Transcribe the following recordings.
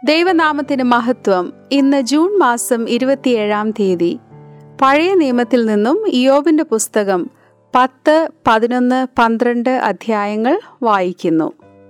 ദൈവനാമത്തിന് മഹത്വം ഇന്ന് ജൂൺ മാസം ഇരുപത്തിയേഴാം തീയതി പഴയ നിയമത്തിൽ നിന്നും ഇയോബിന്റെ പുസ്തകം പത്ത് പതിനൊന്ന് പന്ത്രണ്ട് അധ്യായങ്ങൾ വായിക്കുന്നു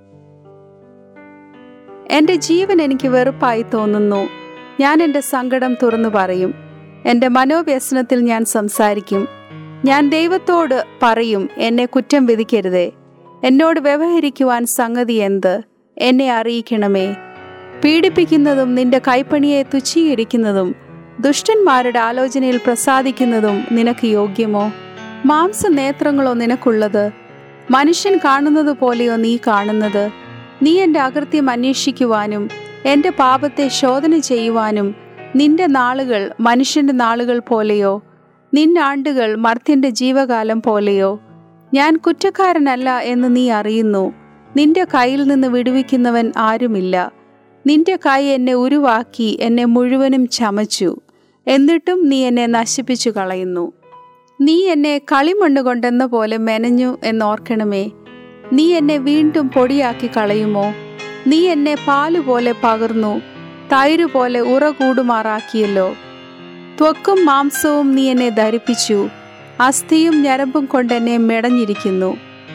എൻ്റെ ജീവൻ എനിക്ക് വെറുപ്പായി തോന്നുന്നു ഞാൻ എൻ്റെ സങ്കടം തുറന്നു പറയും എൻ്റെ മനോവ്യസനത്തിൽ ഞാൻ സംസാരിക്കും ഞാൻ ദൈവത്തോട് പറയും എന്നെ കുറ്റം വിധിക്കരുതേ എന്നോട് വ്യവഹരിക്കുവാൻ സംഗതി എന്ത് എന്നെ അറിയിക്കണമേ പീഡിപ്പിക്കുന്നതും നിന്റെ കൈപ്പണിയെ തുച്ഛീകരിക്കുന്നതും ദുഷ്ടന്മാരുടെ ആലോചനയിൽ പ്രസാദിക്കുന്നതും നിനക്ക് യോഗ്യമോ മാംസ നേത്രങ്ങളോ നിനക്കുള്ളത് മനുഷ്യൻ കാണുന്നത് പോലെയോ നീ കാണുന്നത് നീ എൻ്റെ അകൃത്യം അന്വേഷിക്കുവാനും എൻ്റെ പാപത്തെ ശോധന ചെയ്യുവാനും നിന്റെ നാളുകൾ മനുഷ്യന്റെ നാളുകൾ പോലെയോ നിന്നാണ്ടുകൾ മർത്യന്റെ ജീവകാലം പോലെയോ ഞാൻ കുറ്റക്കാരനല്ല എന്ന് നീ അറിയുന്നു നിന്റെ കയ്യിൽ നിന്ന് വിടുവിക്കുന്നവൻ ആരുമില്ല നിന്റെ കൈ എന്നെ ഉരുവാക്കി എന്നെ മുഴുവനും ചമച്ചു എന്നിട്ടും നീ എന്നെ നശിപ്പിച്ചു കളയുന്നു നീ എന്നെ കളിമണ്ണ് കൊണ്ടെന്ന പോലെ മെനഞ്ഞു എന്നോർക്കണമേ നീ എന്നെ വീണ്ടും പൊടിയാക്കി കളയുമോ നീ എന്നെ പാലുപോലെ പകർന്നു തൈര് പോലെ ഉറ കൂടുമാറാക്കിയല്ലോ ത്വക്കും മാംസവും നീ എന്നെ ധരിപ്പിച്ചു അസ്ഥിയും ഞരമ്പും കൊണ്ട് എന്നെ മെടഞ്ഞിരിക്കുന്നു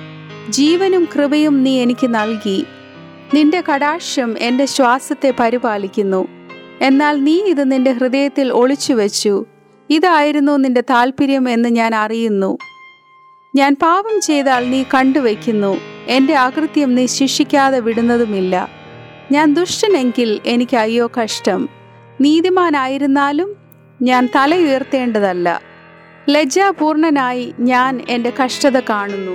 ജീവനും കൃപയും നീ എനിക്ക് നൽകി നിന്റെ കടാക്ഷം എൻ്റെ ശ്വാസത്തെ പരിപാലിക്കുന്നു എന്നാൽ നീ ഇത് നിന്റെ ഹൃദയത്തിൽ ഒളിച്ചു വെച്ചു ഇതായിരുന്നു നിന്റെ താല്പര്യം എന്ന് ഞാൻ അറിയുന്നു ഞാൻ പാപം ചെയ്താൽ നീ കണ്ടുവയ്ക്കുന്നു എൻ്റെ അകൃത്യം നീ ശിക്ഷിക്കാതെ വിടുന്നതുമില്ല ഞാൻ ദുഷ്ടനെങ്കിൽ എനിക്ക് അയ്യോ കഷ്ടം നീതിമാനായിരുന്നാലും ഞാൻ തല ഉയർത്തേണ്ടതല്ല ലജ്ജാപൂർണനായി ഞാൻ എൻ്റെ കഷ്ടത കാണുന്നു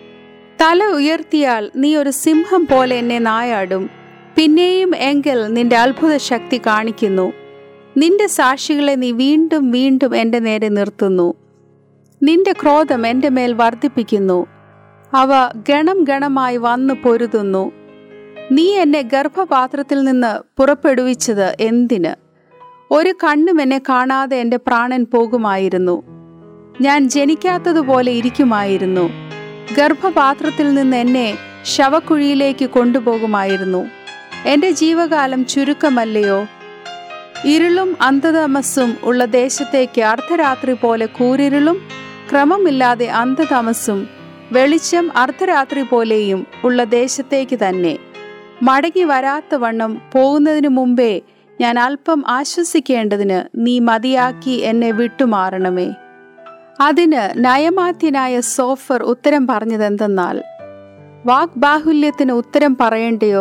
തല ഉയർത്തിയാൽ നീ ഒരു സിംഹം പോലെ എന്നെ നായാടും പിന്നെയും എങ്കിൽ നിന്റെ അത്ഭുത ശക്തി കാണിക്കുന്നു നിന്റെ സാക്ഷികളെ നീ വീണ്ടും വീണ്ടും എൻ്റെ നേരെ നിർത്തുന്നു നിന്റെ ക്രോധം എൻ്റെ മേൽ വർദ്ധിപ്പിക്കുന്നു അവ ഗണം ഗണമായി വന്നു പൊരുതുന്നു നീ എന്നെ ഗർഭപാത്രത്തിൽ നിന്ന് പുറപ്പെടുവിച്ചത് എന്തിന് ഒരു കണ്ണും എന്നെ കാണാതെ എൻ്റെ പ്രാണൻ പോകുമായിരുന്നു ഞാൻ ജനിക്കാത്തതുപോലെ ഇരിക്കുമായിരുന്നു ഗർഭപാത്രത്തിൽ നിന്ന് എന്നെ ശവക്കുഴിയിലേക്ക് കൊണ്ടുപോകുമായിരുന്നു എൻ്റെ ജീവകാലം ചുരുക്കമല്ലയോ ഇരുളും അന്ധതമസ്സും ഉള്ള ദേശത്തേക്ക് അർദ്ധരാത്രി പോലെ കൂരിരുളും ക്രമമില്ലാതെ അന്ധതമസ്സും വെളിച്ചം അർദ്ധരാത്രി പോലെയും ഉള്ള ദേശത്തേക്ക് തന്നെ മടങ്ങി വരാത്ത വണ്ണം പോകുന്നതിനു മുമ്പേ ഞാൻ അല്പം ആശ്വസിക്കേണ്ടതിന് നീ മതിയാക്കി എന്നെ വിട്ടുമാറണമേ അതിന് നയമാത്യനായ സോഫർ ഉത്തരം പറഞ്ഞതെന്തെന്നാൽ വാഗ്ബാഹുല്യത്തിന് ഉത്തരം പറയണ്ടയോ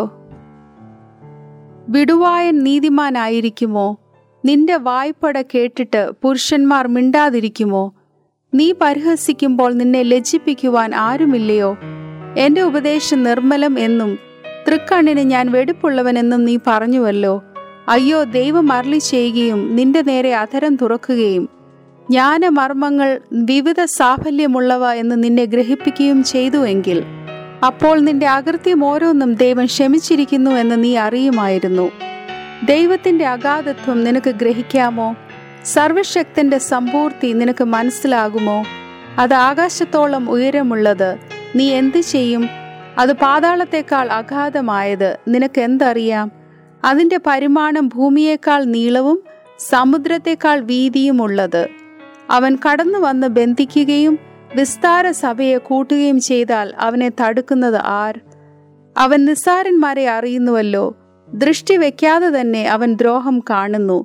വിടുവായൻ നീതിമാനായിരിക്കുമോ നിന്റെ വായ്പട കേട്ടിട്ട് പുരുഷന്മാർ മിണ്ടാതിരിക്കുമോ നീ പരിഹസിക്കുമ്പോൾ നിന്നെ ലജ്ജിപ്പിക്കുവാൻ ആരുമില്ലയോ എന്റെ ഉപദേശം നിർമ്മലം എന്നും തൃക്കണ്ണിന് ഞാൻ വെടുപ്പുള്ളവനെന്നും നീ പറഞ്ഞുവല്ലോ അയ്യോ ദൈവം അരളി ചെയ്യുകയും നിന്റെ നേരെ അധരം തുറക്കുകയും ജ്ഞാനമർമ്മങ്ങൾ വിവിധ സാഫല്യമുള്ളവ എന്ന് നിന്നെ ഗ്രഹിപ്പിക്കുകയും ചെയ്തുവെങ്കിൽ അപ്പോൾ നിന്റെ അകൃത്യം ഓരോന്നും ദൈവം ക്ഷമിച്ചിരിക്കുന്നു എന്ന് നീ അറിയുമായിരുന്നു ദൈവത്തിന്റെ അഗാധത്വം നിനക്ക് ഗ്രഹിക്കാമോ സർവശക്തന്റെ സമ്പൂർത്തി നിനക്ക് മനസ്സിലാകുമോ അത് ആകാശത്തോളം ഉയരമുള്ളത് നീ എന്തു ചെയ്യും അത് പാതാളത്തെക്കാൾ അഗാധമായത് നിനക്ക് എന്തറിയാം അതിന്റെ പരിമാണം ഭൂമിയേക്കാൾ നീളവും സമുദ്രത്തെക്കാൾ വീതിയും ഉള്ളത് അവൻ കടന്നു വന്ന് ബന്ധിക്കുകയും വിസ്താര സഭയെ കൂട്ടുകയും ചെയ്താൽ അവനെ തടുക്കുന്നത് ആർ അവൻ നിസ്സാരന്മാരെ അറിയുന്നുവല്ലോ ദൃഷ്ടി വെക്കാതെ തന്നെ അവൻ ദ്രോഹം കാണുന്നു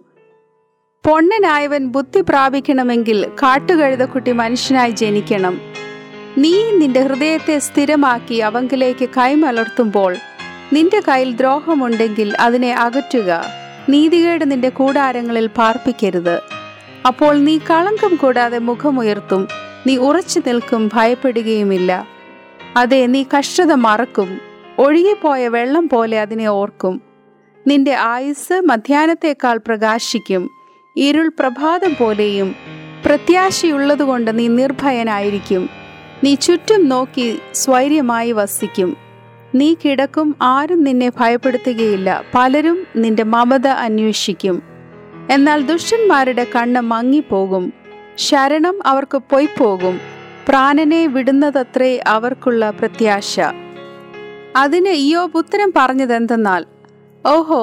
പൊണ്ണനായവൻ ബുദ്ധി പ്രാപിക്കണമെങ്കിൽ കാട്ടുകഴുതക്കുട്ടി മനുഷ്യനായി ജനിക്കണം നീ നിന്റെ ഹൃദയത്തെ സ്ഥിരമാക്കി അവങ്കിലേക്ക് കൈമലർത്തുമ്പോൾ നിന്റെ കയ്യിൽ ദ്രോഹമുണ്ടെങ്കിൽ അതിനെ അകറ്റുക നീതികേട് നിന്റെ കൂടാരങ്ങളിൽ പാർപ്പിക്കരുത് അപ്പോൾ നീ കളങ്കം കൂടാതെ മുഖമുയർത്തും നീ ഉറച്ചു നിൽക്കും ഭയപ്പെടുകയുമില്ല അതെ നീ കഷ്ടത മറക്കും ഒഴുകിപ്പോയ വെള്ളം പോലെ അതിനെ ഓർക്കും നിന്റെ ആയുസ് മധ്യാനത്തേക്കാൾ പ്രകാശിക്കും ഇരുൾ പ്രഭാതം പോലെയും പ്രത്യാശയുള്ളതുകൊണ്ട് നീ നിർഭയനായിരിക്കും നീ ചുറ്റും നോക്കി സ്വൈര്യമായി വസിക്കും നീ കിടക്കും ആരും നിന്നെ ഭയപ്പെടുത്തുകയില്ല പലരും നിന്റെ മമത അന്വേഷിക്കും എന്നാൽ ദുഷ്ടന്മാരുടെ കണ്ണ് മങ്ങിപ്പോകും ശരണം അവർക്ക് പൊയ്പോകും പ്രാണനെ വിടുന്നതത്രേ അവർക്കുള്ള പ്രത്യാശ അതിന് ഇയോബ് ഉത്തരം പറഞ്ഞതെന്തെന്നാൽ ഓഹോ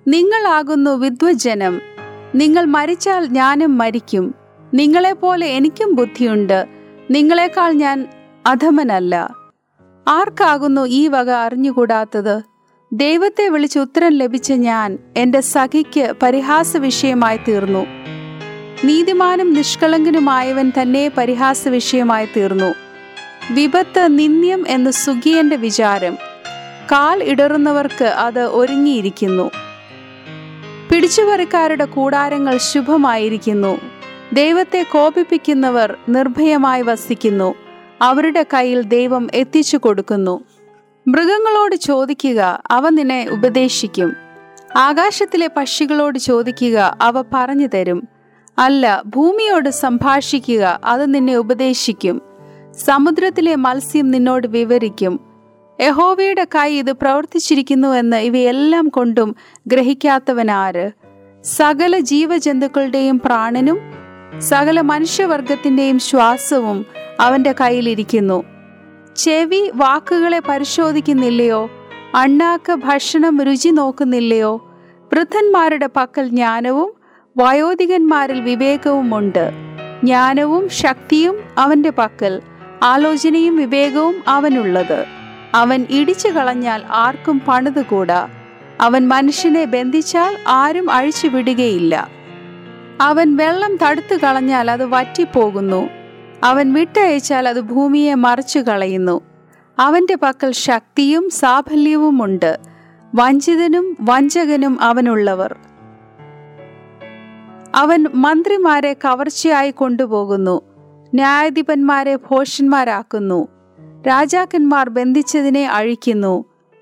നിങ്ങളാകുന്നു വിദ്വജനം നിങ്ങൾ മരിച്ചാൽ ഞാനും മരിക്കും നിങ്ങളെപ്പോലെ എനിക്കും ബുദ്ധിയുണ്ട് നിങ്ങളെക്കാൾ ഞാൻ അധമനല്ല ആർക്കാകുന്നു ഈ വക അറിഞ്ഞുകൂടാത്തത് ദൈവത്തെ വിളിച്ച് ഉത്തരം ലഭിച്ച ഞാൻ എൻ്റെ സഖിക്ക് പരിഹാസ വിഷയമായി തീർന്നു നീതിമാനും നിഷ്കളങ്കനുമായവൻ തന്നെ പരിഹാസ വിഷയമായി തീർന്നു വിപത്ത് നിന്ദ്യം എന്ന് സുഖിയന്റെ വിചാരം കാൽ ഇടറുന്നവർക്ക് അത് ഒരുങ്ങിയിരിക്കുന്നു പിടിച്ചുപറിക്കാരുടെ കൂടാരങ്ങൾ ശുഭമായിരിക്കുന്നു ദൈവത്തെ കോപിപ്പിക്കുന്നവർ നിർഭയമായി വസിക്കുന്നു അവരുടെ കയ്യിൽ ദൈവം എത്തിച്ചു കൊടുക്കുന്നു മൃഗങ്ങളോട് ചോദിക്കുക അവ നിന്നെ ഉപദേശിക്കും ആകാശത്തിലെ പക്ഷികളോട് ചോദിക്കുക അവ പറഞ്ഞു തരും അല്ല ഭൂമിയോട് സംഭാഷിക്കുക അത് നിന്നെ ഉപദേശിക്കും സമുദ്രത്തിലെ മത്സ്യം നിന്നോട് വിവരിക്കും യഹോവയുടെ കൈ ഇത് പ്രവർത്തിച്ചിരിക്കുന്നുവെന്ന് ഇവയെല്ലാം കൊണ്ടും ഗ്രഹിക്കാത്തവനാര് സകല ജീവജന്തുക്കളുടെയും പ്രാണനും സകല മനുഷ്യവർഗത്തിന്റെയും ശ്വാസവും അവന്റെ കയ്യിലിരിക്കുന്നു ചെവി വാക്കുകളെ പരിശോധിക്കുന്നില്ലയോ അണ്ണാക്ക് ഭക്ഷണം രുചി നോക്കുന്നില്ലയോ വൃദ്ധന്മാരുടെ പക്കൽ ജ്ഞാനവും വയോധികന്മാരിൽ വിവേകവുമുണ്ട് ജ്ഞാനവും ശക്തിയും അവന്റെ പക്കൽ ആലോചനയും വിവേകവും അവനുള്ളത് അവൻ ഇടിച്ചു കളഞ്ഞാൽ ആർക്കും പണിതുകൂടാ അവൻ മനുഷ്യനെ ബന്ധിച്ചാൽ ആരും അഴിച്ചു വിടുകയില്ല അവൻ വെള്ളം തടുത്തു കളഞ്ഞാൽ അത് വറ്റിപ്പോകുന്നു അവൻ വിട്ടയച്ചാൽ അത് ഭൂമിയെ മറിച്ചു കളയുന്നു അവന്റെ പക്കൽ ശക്തിയും സാഫല്യവുമുണ്ട് വഞ്ചിതനും വഞ്ചകനും അവനുള്ളവർ അവൻ മന്ത്രിമാരെ കവർച്ചയായി കൊണ്ടുപോകുന്നു ന്യായാധിപന്മാരെ ഭോഷന്മാരാക്കുന്നു രാജാക്കന്മാർ ബന്ധിച്ചതിനെ അഴിക്കുന്നു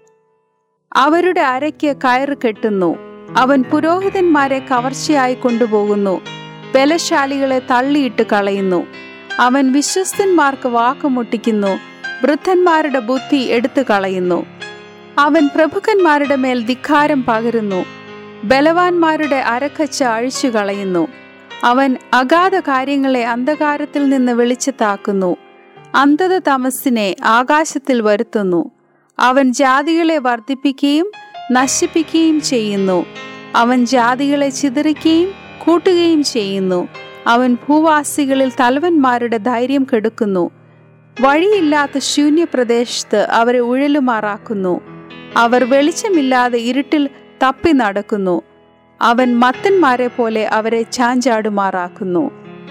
അവരുടെ അരയ്ക്ക് കയറ് കെട്ടുന്നു അവൻ പുരോഹിതന്മാരെ കവർച്ചയായി കൊണ്ടുപോകുന്നു ബലശാലികളെ തള്ളിയിട്ട് കളയുന്നു അവൻ വിശ്വസ്തന്മാർക്ക് വാക്കുമുട്ടിക്കുന്നു വൃദ്ധന്മാരുടെ ബുദ്ധി എടുത്തു കളയുന്നു അവൻ പ്രഭുക്കന്മാരുടെ മേൽ ധിക്കാരം പകരുന്നു ബലവാന്മാരുടെ അരക്കച്ച അഴിച്ചു കളയുന്നു അവൻ അഗാധ കാര്യങ്ങളെ അന്ധകാരത്തിൽ നിന്ന് വെളിച്ചത്താക്കുന്നു അന്ധത തമസിനെ ആകാശത്തിൽ വരുത്തുന്നു അവൻ ജാതികളെ വർദ്ധിപ്പിക്കുകയും നശിപ്പിക്കുകയും ചെയ്യുന്നു അവൻ ജാതികളെ ചിതറിക്കുകയും കൂട്ടുകയും ചെയ്യുന്നു അവൻ ഭൂവാസികളിൽ തലവന്മാരുടെ ധൈര്യം കെടുക്കുന്നു വഴിയില്ലാത്ത ശൂന്യപ്രദേശത്ത് അവരെ ഉഴലുമാറാക്കുന്നു അവർ വെളിച്ചമില്ലാതെ ഇരുട്ടിൽ തപ്പി നടക്കുന്നു അവൻ മത്തന്മാരെ പോലെ അവരെ ചാഞ്ചാടുമാറാക്കുന്നു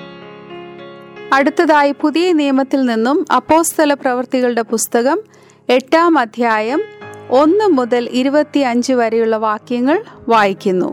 അടുത്തതായി പുതിയ നിയമത്തിൽ നിന്നും അപ്പോസ്തല പ്രവർത്തികളുടെ പുസ്തകം എട്ടാം അധ്യായം ഒന്ന് മുതൽ ഇരുപത്തി അഞ്ച് വരെയുള്ള വാക്യങ്ങൾ വായിക്കുന്നു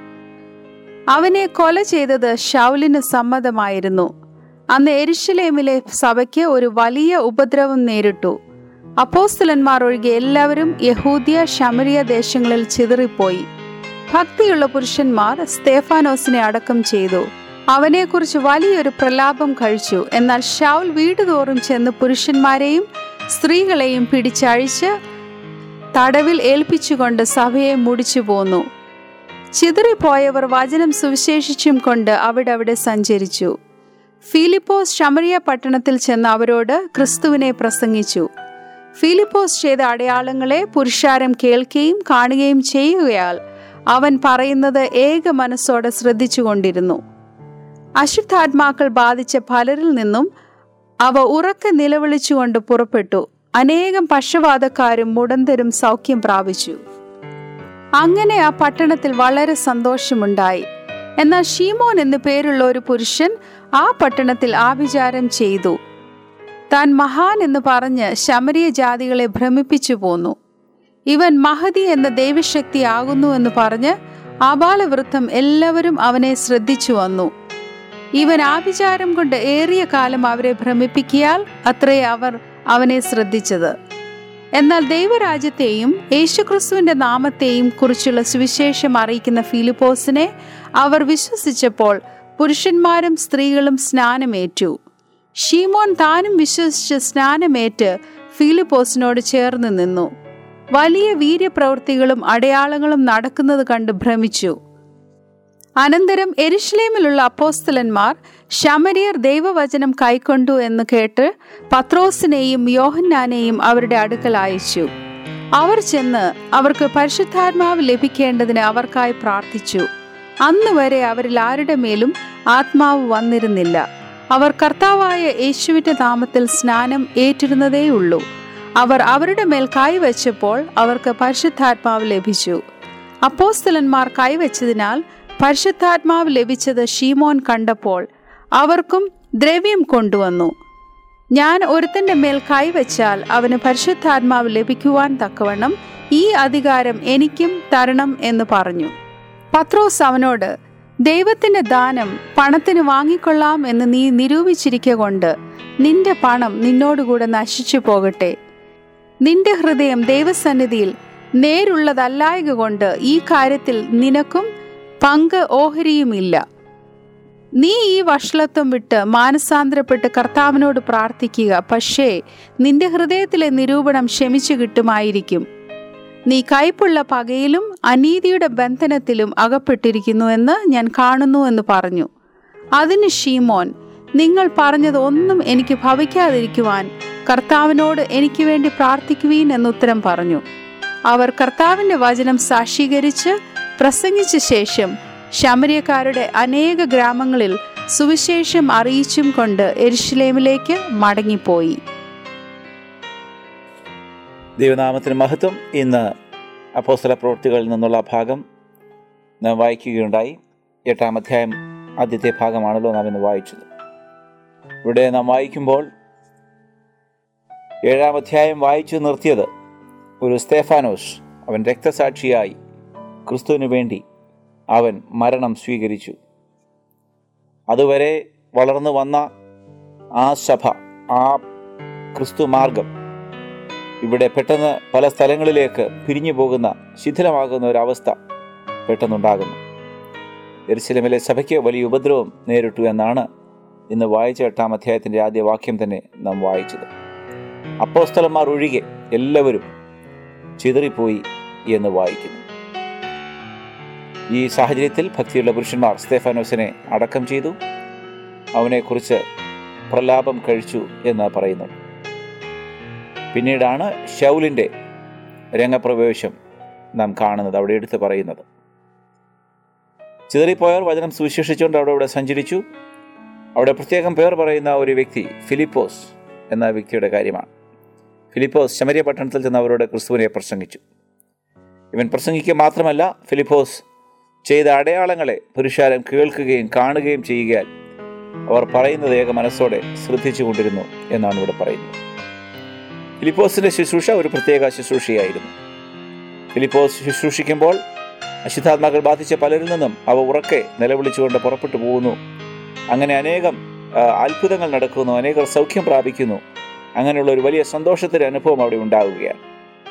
അവനെ കൊല ചെയ്തത് ഷൗലിന് സമ്മതമായിരുന്നു അന്ന് എരിശിലേമിലെ സഭയ്ക്ക് ഒരു വലിയ ഉപദ്രവം നേരിട്ടു അപ്പോസ്തലന്മാർ ഒഴികെ എല്ലാവരും യഹൂദിയ ശമരിയ ദേശങ്ങളിൽ ചിതറിപ്പോയി ഭക്തിയുള്ള പുരുഷന്മാർ സ്തേഫാനോസിനെ അടക്കം ചെയ്തു അവനെക്കുറിച്ച് വലിയൊരു പ്രലാപം കഴിച്ചു എന്നാൽ ഷൗൽ വീടുതോറും ചെന്ന് പുരുഷന്മാരെയും സ്ത്രീകളെയും പിടിച്ചഴിച്ച് തടവിൽ ഏൽപ്പിച്ചുകൊണ്ട് സഭയെ മുടിച്ചു പോന്നു ചിതറിപ്പോയവർ വചനം സുവിശേഷിച്ചും കൊണ്ട് അവിടെ അവിടെ സഞ്ചരിച്ചു ഫിലിപ്പോസ് ശമരിയ പട്ടണത്തിൽ ചെന്ന് അവരോട് ക്രിസ്തുവിനെ പ്രസംഗിച്ചു ഫിലിപ്പോസ് ചെയ്ത അടയാളങ്ങളെ പുരുഷാരം കേൾക്കുകയും കാണുകയും ചെയ്യുകയാൽ അവൻ പറയുന്നത് ഏക മനസ്സോടെ ശ്രദ്ധിച്ചുകൊണ്ടിരുന്നു അശുദ്ധാത്മാക്കൾ ബാധിച്ച പലരിൽ നിന്നും അവ ഉറക്കെ നിലവിളിച്ചുകൊണ്ട് പുറപ്പെട്ടു അനേകം പക്ഷവാതക്കാരും മുടന്തരും സൗഖ്യം പ്രാപിച്ചു അങ്ങനെ ആ പട്ടണത്തിൽ വളരെ സന്തോഷമുണ്ടായി എന്നാൽ ഷീമോൻ എന്നു പേരുള്ള ഒരു പുരുഷൻ ആ പട്ടണത്തിൽ ആഭിചാരം ചെയ്തു താൻ മഹാൻ എന്ന് പറഞ്ഞ് ശമരിയ ജാതികളെ ഭ്രമിപ്പിച്ചു പോന്നു ഇവൻ മഹതി എന്ന ദൈവശക്തി ആകുന്നു എന്ന് പറഞ്ഞ് ആബാലവൃത്തം എല്ലാവരും അവനെ ശ്രദ്ധിച്ചു വന്നു ഇവൻ ആഭിചാരം കൊണ്ട് ഏറിയ കാലം അവരെ ഭ്രമിപ്പിക്കിയാൽ അത്രേ അവർ അവനെ ശ്രദ്ധിച്ചത് എന്നാൽ ദൈവരാജ്യത്തെയും യേശുക്രിസ്തുവിന്റെ നാമത്തെയും കുറിച്ചുള്ള സുവിശേഷം അറിയിക്കുന്ന ഫിലിപ്പോസിനെ അവർ വിശ്വസിച്ചപ്പോൾ പുരുഷന്മാരും സ്ത്രീകളും സ്നാനമേറ്റു ഷീമോൻ താനും വിശ്വസിച്ച് സ്നാനമേറ്റ് ഫിലിപ്പോസിനോട് ചേർന്ന് നിന്നു വലിയ വീര്യപ്രവൃത്തികളും അടയാളങ്ങളും നടക്കുന്നത് കണ്ട് ഭ്രമിച്ചു അനന്തരം എരുഷലേമിലുള്ള അപ്പോസ്തലന്മാർ ശമരിയർ ദൈവവചനം കൈക്കൊണ്ടു എന്ന് കേട്ട് പത്രോസിനെയും യോഹന്നാനെയും അവരുടെ അടുക്കൽ അയച്ചു അവർ ചെന്ന് അവർക്ക് പരിശുദ്ധാത്മാവ് ലഭിക്കേണ്ടതിന് അവർക്കായി പ്രാർത്ഥിച്ചു അന്ന് വരെ അവരിൽ ആരുടെ മേലും ആത്മാവ് വന്നിരുന്നില്ല അവർ കർത്താവായ യേശുവിന്റെ നാമത്തിൽ സ്നാനം ഏറ്റിരുന്നതേയുള്ളൂ അവർ അവരുടെ മേൽ കൈവച്ചപ്പോൾ അവർക്ക് പരിശുദ്ധാത്മാവ് ലഭിച്ചു അപ്പോസ്തലന്മാർ കൈവച്ചതിനാൽ പരിശുദ്ധാത്മാവ് ലഭിച്ചത് ഷീമോൻ കണ്ടപ്പോൾ അവർക്കും ദ്രവ്യം കൊണ്ടുവന്നു ഞാൻ ഒരുത്തന്റെ മേൽ കൈവച്ചാൽ അവന് പരിശുദ്ധാത്മാവ് ലഭിക്കുവാൻ തക്കവണ്ണം ഈ അധികാരം എനിക്കും തരണം എന്ന് പറഞ്ഞു പത്രോസ് അവനോട് ദൈവത്തിന്റെ ദാനം പണത്തിന് വാങ്ങിക്കൊള്ളാം എന്ന് നീ നിരൂപിച്ചിരിക്ക കൊണ്ട് നിന്റെ പണം നിന്നോടുകൂടെ നശിച്ചു പോകട്ടെ നിന്റെ ഹൃദയം ദൈവസന്നിധിയിൽ നേരുള്ളതല്ലായക കൊണ്ട് ഈ കാര്യത്തിൽ നിനക്കും പങ്ക് ഓഹരിയുമില്ല നീ ഈ വഷളത്വം വിട്ട് മാനസാന്തരപ്പെട്ട് കർത്താവിനോട് പ്രാർത്ഥിക്കുക പക്ഷേ നിന്റെ ഹൃദയത്തിലെ നിരൂപണം ക്ഷമിച്ചു കിട്ടുമായിരിക്കും നീ കയ്പുള്ള പകയിലും അനീതിയുടെ ബന്ധനത്തിലും അകപ്പെട്ടിരിക്കുന്നുവെന്ന് ഞാൻ കാണുന്നു എന്ന് പറഞ്ഞു അതിന് ഷീമോൻ നിങ്ങൾ പറഞ്ഞത് ഒന്നും എനിക്ക് ഭവിക്കാതിരിക്കുവാൻ കർത്താവിനോട് എനിക്ക് വേണ്ടി പ്രാർത്ഥിക്കുവീൻ എന്നുത്തരം പറഞ്ഞു അവർ കർത്താവിന്റെ വചനം സാക്ഷീകരിച്ച് പ്രസംഗിച്ച ശേഷം ശമരിയക്കാരുടെ അനേക ഗ്രാമങ്ങളിൽ സുവിശേഷം അറിയിച്ചും കൊണ്ട് എരുഷലേമിലേക്ക് മടങ്ങിപ്പോയി ദൈവനാമത്തിന് മഹത്വം ഇന്ന് അപ്പോസ്തല പ്രവൃത്തികളിൽ നിന്നുള്ള ഭാഗം നാം വായിക്കുകയുണ്ടായി എട്ടാം അധ്യായം ആദ്യത്തെ ഭാഗമാണല്ലോ നാം ഇന്ന് വായിച്ചത് ഇവിടെ നാം വായിക്കുമ്പോൾ ഏഴാം അധ്യായം വായിച്ചു നിർത്തിയത് ഒരു സ്തേഫാനോസ് അവൻ രക്തസാക്ഷിയായി ക്രിസ്തുവിന് വേണ്ടി അവൻ മരണം സ്വീകരിച്ചു അതുവരെ വളർന്നു വന്ന ആ സഭ ആ ക്രിസ്തു മാർഗം ഇവിടെ പെട്ടെന്ന് പല സ്ഥലങ്ങളിലേക്ക് പിരിഞ്ഞു പോകുന്ന ശിഥിലമാകുന്ന ഒരവസ്ഥ പെട്ടെന്നുണ്ടാകുന്നു എരുസലമിലെ സഭയ്ക്ക് വലിയ ഉപദ്രവം നേരിട്ടു എന്നാണ് ഇന്ന് വായിച്ച എട്ടാം അധ്യായത്തിൻ്റെ ആദ്യ വാക്യം തന്നെ നാം വായിച്ചത് അപ്പോസ്തലന്മാർ ഒഴികെ എല്ലാവരും ചിതറിപ്പോയി എന്ന് വായിക്കുന്നു ഈ സാഹചര്യത്തിൽ ഭക്തിയുള്ള പുരുഷന്മാർ സ്തേഫാനോസിനെ അടക്കം ചെയ്തു അവനെക്കുറിച്ച് പ്രലാപം കഴിച്ചു എന്ന് പറയുന്നു പിന്നീടാണ് ഷൗലിൻ്റെ രംഗപ്രവേശം നാം കാണുന്നത് അവിടെ എടുത്ത് പറയുന്നത് ചിതറിപ്പോയവർ വചനം സുവിശേഷിച്ചുകൊണ്ട് അവിടെ ഇവിടെ സഞ്ചരിച്ചു അവിടെ പ്രത്യേകം പേർ പറയുന്ന ഒരു വ്യക്തി ഫിലിപ്പോസ് എന്ന വ്യക്തിയുടെ കാര്യമാണ് ഫിലിപ്പോസ് ശമരിയ പട്ടണത്തിൽ ചെന്ന് അവരോട് ക്രിസ്തുവിനെ പ്രസംഗിച്ചു ഇവൻ പ്രസംഗിക്കുക മാത്രമല്ല ഫിലിപ്പോസ് ചെയ്ത അടയാളങ്ങളെ പുരുഷാരം കേൾക്കുകയും കാണുകയും ചെയ്യുകയാൽ അവർ പറയുന്നത് ഏക മനസ്സോടെ ശ്രദ്ധിച്ചു കൊണ്ടിരുന്നു എന്നാണ് ഇവിടെ പറയുന്നത് ഫിലിപ്പോസിന്റെ ശുശ്രൂഷ ഒരു പ്രത്യേക ശുശ്രൂഷയായിരുന്നു ഫിലിപ്പോസ് ശുശ്രൂഷിക്കുമ്പോൾ അശുദ്ധാത്മാക്കൾ ബാധിച്ച പലരിൽ നിന്നും അവ ഉറക്കെ നിലവിളിച്ചുകൊണ്ട് പുറപ്പെട്ടു പോകുന്നു അങ്ങനെ അനേകം ആ, അത്ഭുതങ്ങൾ നടക്കുന്നു അനേകർ സൗഖ്യം പ്രാപിക്കുന്നു അങ്ങനെയുള്ള ഒരു വലിയ സന്തോഷത്തിന്റെ അനുഭവം അവിടെ ഉണ്ടാവുകയാണ്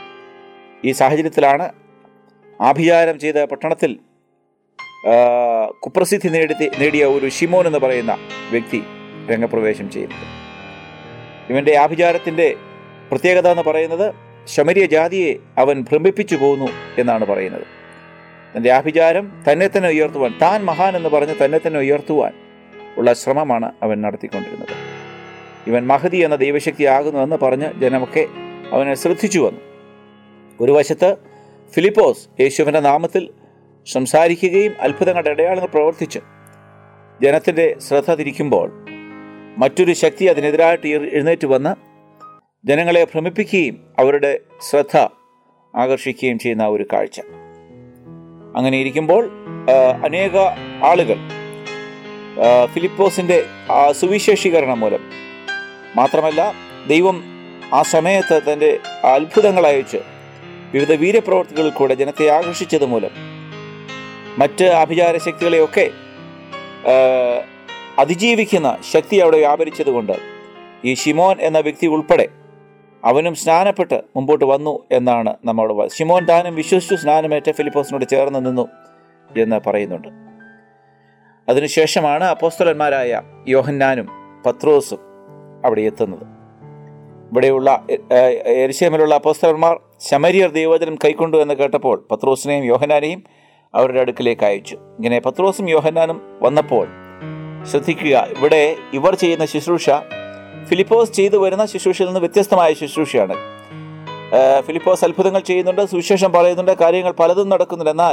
ഈ സാഹചര്യത്തിലാണ് ആഭിചാരം ചെയ്ത പട്ടണത്തിൽ ആ, കുപ്രസിദ്ധി നേടി നേടിയ ഒരു ഷിമോൻ എന്ന് പറയുന്ന വ്യക്തി രംഗപ്രവേശം ചെയ്യുന്നത് ഇവന്റെ ആഭിചാരത്തിന്റെ പ്രത്യേകത എന്ന് പറയുന്നത് ശമരിയ ജാതിയെ അവൻ ഭ്രമിപ്പിച്ചു പോകുന്നു എന്നാണ് പറയുന്നത് തൻ്റെ ആഭിചാരം തന്നെ തന്നെ ഉയർത്തുവാൻ താൻ മഹാൻ എന്ന് പറഞ്ഞ് തന്നെ തന്നെ ഉയർത്തുവാൻ ഉള്ള ശ്രമമാണ് അവൻ നടത്തിക്കൊണ്ടിരുന്നത് ഇവൻ മഹതി എന്ന ദൈവശക്തി ആകുന്നു എന്ന് പറഞ്ഞ് ജനമൊക്കെ അവനെ ശ്രദ്ധിച്ചു വന്നു ഒരു വശത്ത് ഫിലിപ്പോസ് യേശുവിൻ്റെ നാമത്തിൽ സംസാരിക്കുകയും അത്ഭുതങ്ങളുടെ അടയാളങ്ങൾ പ്രവർത്തിച്ച് ജനത്തിൻ്റെ ശ്രദ്ധ തിരിക്കുമ്പോൾ മറ്റൊരു ശക്തി അതിനെതിരായിട്ട് എഴ്- എഴുന്നേറ്റ് വന്ന് ജനങ്ങളെ ഭ്രമിപ്പിക്കുകയും അവരുടെ ശ്രദ്ധ ആകർഷിക്കുകയും ചെയ്യുന്ന ഒരു കാഴ്ച അങ്ങനെ ഇരിക്കുമ്പോൾ ആ, അനേക ആളുകൾ ആ, ഫിലിപ്പോസിന്റെ ആ സുവിശേഷീകരണം മൂലം മാത്രമല്ല ദൈവം ആ സമയത്ത് തൻ്റെ അത്ഭുതങ്ങൾ അയച്ച് വിവിധ വീരപ്രവർത്തികളിൽ കൂടെ ജനത്തെ ആകർഷിച്ചത് മൂലം മറ്റ് ആഭിചാര ശക്തികളെയൊക്കെ ആ, അതിജീവിക്കുന്ന ശക്തി അവിടെ വ്യാപരിച്ചതുകൊണ്ട് ഈ ഷിമോൻ എന്ന വ്യക്തി ഉൾപ്പെടെ അവനും സ്നാനപ്പെട്ട് മുമ്പോട്ട് വന്നു എന്നാണ് നമ്മോട് വ- ഷിമോൻ താനും വിശ്വസിച്ചു സ്നാനമേറ്റ ഫിലിപ്പോസിനോട് ചേർന്ന് നിന്നു എന്ന് പറയുന്നുണ്ട് അതിനുശേഷമാണ് അപ്പോസ്തലന്മാരായ യോഹന്നാനും പത്രോസും അവിടെ എത്തുന്നത് ഇവിടെയുള്ള എരിശേമിലുള്ള അപ്പോസ്തലന്മാർ ശമരിയർ ദൈവവചനം കൈക്കൊണ്ടു എന്ന് കേട്ടപ്പോൾ പത്രോസിനെയും യോഹന്നാനെയും അവരുടെ അടുക്കിലേക്ക് അയച്ചു ഇങ്ങനെ പത്രോസും യോഹന്നാനും വന്നപ്പോൾ ശ്രദ്ധിക്കുക ഇവിടെ ഇവർ ചെയ്യുന്ന ശുശ്രൂഷ ഫിലിപ്പോസ് ചെയ്തു വരുന്ന ശുശ്രൂഷയിൽ നിന്ന് വ്യത്യസ്തമായ ശുശ്രൂഷയാണ് ആ, ഫിലിപ്പോസ് അത്ഭുതങ്ങൾ ചെയ്യുന്നുണ്ട് സുവിശേഷം പറയുന്നുണ്ട് കാര്യങ്ങൾ പലതും നടക്കുന്നുണ്ട് എന്നാൽ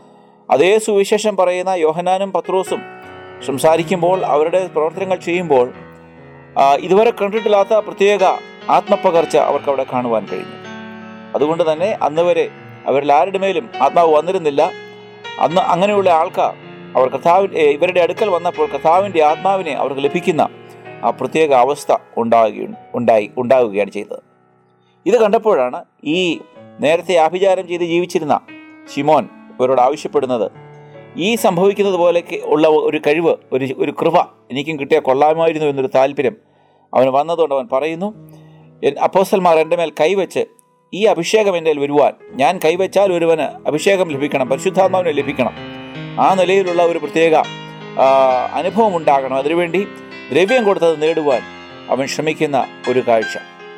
അതേ സുവിശേഷം പറയുന്ന യോഹനാനും പത്രോസും സംസാരിക്കുമ്പോൾ അവരുടെ പ്രവർത്തനങ്ങൾ ചെയ്യുമ്പോൾ ആ, ഇതുവരെ കണ്ടിട്ടില്ലാത്ത പ്രത്യേക ആത്മപകർച്ച അവർക്ക് അവിടെ കാണുവാൻ കഴിഞ്ഞു അതുകൊണ്ട് തന്നെ അന്ന് വരെ അവരിൽ ആരുടെ മേലും ആത്മാവ് വന്നിരുന്നില്ല അന്ന് അങ്ങനെയുള്ള ആൾക്കാർ അവർ കർത്താവിൻ്റെ ഇവരുടെ അടുക്കൽ വന്നപ്പോൾ കർത്താവിൻ്റെ ആത്മാവിനെ അവർക്ക് ലഭിക്കുന്ന ആ പ്രത്യേക അവസ്ഥ ഉണ്ടാകുകയും ഉണ്ടായി ഉണ്ടാവുകയാണ് ചെയ്തത് ഇത് കണ്ടപ്പോഴാണ് ഈ നേരത്തെ ആഭിചാരം ചെയ്ത് ജീവിച്ചിരുന്ന ഷിമോൻ ഇവരോട് ആവശ്യപ്പെടുന്നത് ഈ സംഭവിക്കുന്നത് പോലെ ഉള്ള ഒരു കഴിവ് ഒരു ഒരു കൃപ എനിക്കും കിട്ടിയ കൊള്ളാമായിരുന്നു എന്നൊരു താല്പര്യം അവന് വന്നതുകൊണ്ട് അവൻ പറയുന്നു "എൻ- അപ്പോസ്തലന്മാർ എൻ്റെ മേൽ കൈവച്ച് ഈ അഭിഷേകം എൻ്റെ മേൽ വരുവാൻ ഞാൻ കൈവച്ചാൽ ഒരുവന് അഭിഷേകം ലഭിക്കണം പരിശുദ്ധാത്മാവിനെ ലഭിക്കണം ആ നിലയിലുള്ള ഒരു പ്രത്യേക ആ, അനുഭവം ഉണ്ടാകണം അതിനുവേണ്ടി ദ്രവ്യം കൊടുത്തത് നേടുവാൻ അവൻ ശ്രമിക്കുന്ന ഒരു കാഴ്ച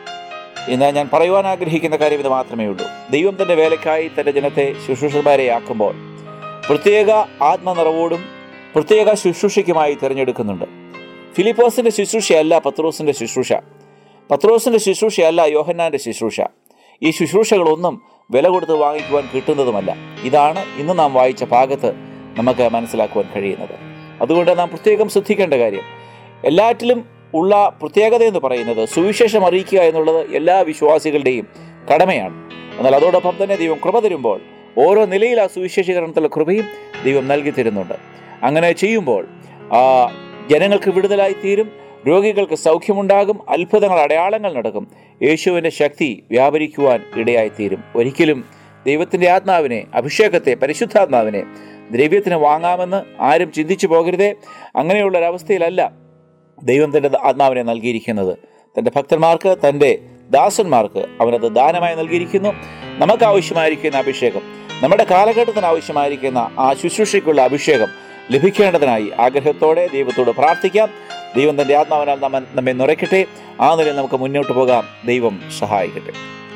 ഇന്ന് ഞാൻ പറയുവാൻ ആഗ്രഹിക്കുന്ന കാര്യം ഇത് മാത്രമേ ഉള്ളൂ ദൈവം തൻ്റെ വേലക്കായി തൻ്റെ ജനത്തെ ശുശ്രൂഷമാരെ ആക്കുമ്പോൾ പ്രത്യേക ആത്മനിറവോടും പ്രത്യേക ശുശ്രൂഷയ്ക്കുമായി തിരഞ്ഞെടുക്കുന്നുണ്ട് ഫിലിപ്പോസിൻ്റെ ശുശ്രൂഷയല്ല പത്രോസിൻ്റെ ശുശ്രൂഷ പത്രോസിൻ്റെ ശുശ്രൂഷയല്ല യോഹന്നാൻ്റെ ശുശ്രൂഷ ഈ ശുശ്രൂഷകളൊന്നും വില കൊടുത്ത് വാങ്ങിക്കുവാൻ കിട്ടുന്നതുമല്ല ഇതാണ് ഇന്ന് നാം വായിച്ച ഭാഗത്ത് നമുക്ക് മനസ്സിലാക്കുവാൻ കഴിയുന്നത് അതുകൊണ്ട് നാം പ്രത്യേകം ശ്രദ്ധിക്കേണ്ട കാര്യം എല്ലാറ്റിലും ഉള്ള പ്രത്യേകത എന്ന് പറയുന്നത് സുവിശേഷം അറിയിക്കുക എന്നുള്ളത് എല്ലാ വിശ്വാസികളുടെയും കടമയാണ് എന്നാൽ അതോടൊപ്പം തന്നെ ദൈവം കൃപ തരുമ്പോൾ ഓരോ നിലയിൽ ആ സുവിശേഷീകരണത്തിലുള്ള കൃപയും ദൈവം നൽകി തരുന്നുണ്ട് അങ്ങനെ ചെയ്യുമ്പോൾ ആ ജനങ്ങൾക്ക് വിടുതലായി തീരും രോഗികൾക്ക് സൗഖ്യമുണ്ടാകും അത്ഭുതങ്ങൾ അടയാളങ്ങൾ നടക്കും യേശുവിൻ്റെ ശക്തി വ്യാപരിക്കുവാൻ ഇടയായി തീരും ഒരിക്കലും ദൈവത്തിൻ്റെ ആത്മാവിനെ അഭിഷേകത്തെ പരിശുദ്ധാത്മാവിനെ ദ്രവ്യത്തിന് വാങ്ങാമെന്ന് ആരും ചിന്തിച്ചു പോകരുതേ അങ്ങനെയുള്ള ഒരവസ്ഥയിലല്ല ദൈവം തൻ്റെ ആത്മാവിനെ നൽകിയിരിക്കുന്നത് തൻ്റെ ഭക്തന്മാർക്ക് തൻ്റെ ദാസന്മാർക്ക് അവനത് ദാനമായി നൽകിയിരിക്കുന്നു നമുക്ക് ആവശ്യമായിരിക്കുന്ന അഭിഷേകം നമ്മുടെ കാലഘട്ടത്തിന് ആവശ്യമായിരിക്കുന്ന ആ ശുശ്രൂഷയ്ക്കുള്ള അഭിഷേകം ലഭിക്കേണ്ടതിനായി ആഗ്രഹത്തോടെ ദൈവത്തോട് പ്രാർത്ഥിക്കാം ദൈവം തൻ്റെ ആത്മാവിനാൽ നമ്മ നമ്മെ നിറയ്ക്കട്ടെ ആ നിലയിൽ നമുക്ക് മുന്നോട്ട് പോകാം ദൈവം സഹായിക്കട്ടെ